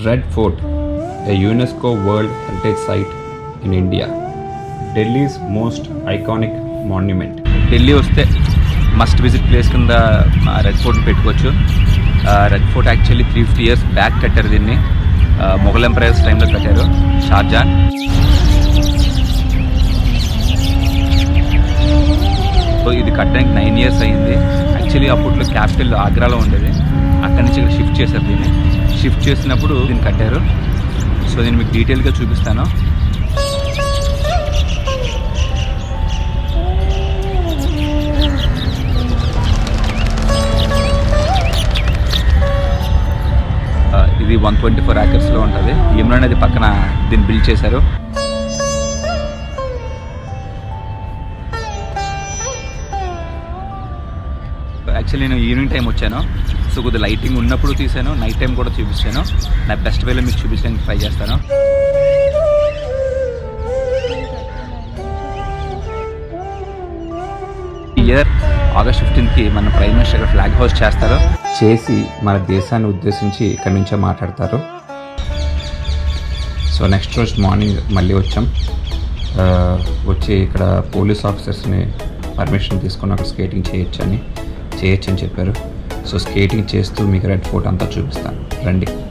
Red Fort, a UNESCO World Heritage Site in India. Delhi's most iconic monument. Delhi వస్తే must visit place కింద ఆ, red ఫోర్ట్ని పెట్టుకోవచ్చు ఆ, Red Fort actually three fifty years back కట్టారు దీన్ని ఆ, మొఘల్ ఎంపైర్స్ టైంలో కట్టారు షార్జాన్ సో ఇది కట్టడానికి నైన్ ఇయర్స్ అయింది యాక్చువల్లీ అప్పట్లో క్యాపిటల్ ఆగ్రాలో ఉండేది అక్కడి నుంచి ఇక్కడ షిఫ్ట్ చేశారు దీన్ని షిఫ్ట్ చేసినప్పుడు దీన్ని కట్టారు సో నేను మీకు డీటెయిల్గా చూపిస్తాను ఆ, ఇది వన్ ట్వంటీ ఫోర్ యాకర్స్లో ఉంటుంది యమునా నది పక్కన దీన్ని బిల్డ్ చేశారు యాక్చువల్లీ నేను ఈవినింగ్ టైం వచ్చాను సో కొద్దిగా లైటింగ్ ఉన్నప్పుడు తీసాను నైట్ టైం కూడా చూపించాను నా బెస్ట్ వేలో మీకు చూపించడానికి ట్రై చేస్తాను ఈ ఇయర్ ఆగస్ట్ ఫిఫ్టీన్త్కి మన ప్రైమ్ మినిస్టర్ ఇక్కడ ఫ్లాగ్ హోస్ట్ చేస్తారు చేసి మన దేశాన్ని ఉద్దేశించి ఇక్కడి నుంచే మాట్లాడతారు సో నెక్స్ట్ రోజు మార్నింగ్ మళ్ళీ వచ్చాం ఆ, వచ్చి ఇక్కడ పోలీస్ ఆఫీసర్స్ని పర్మిషన్ తీసుకుని అక్కడ స్కేటింగ్ చేయొచ్చని చేయొచ్చని చెప్పారు సో స్కేటింగ్ చేస్తూ మీకు రెడ్ ఫోర్ట్ అంతా చూపిస్తాను రండి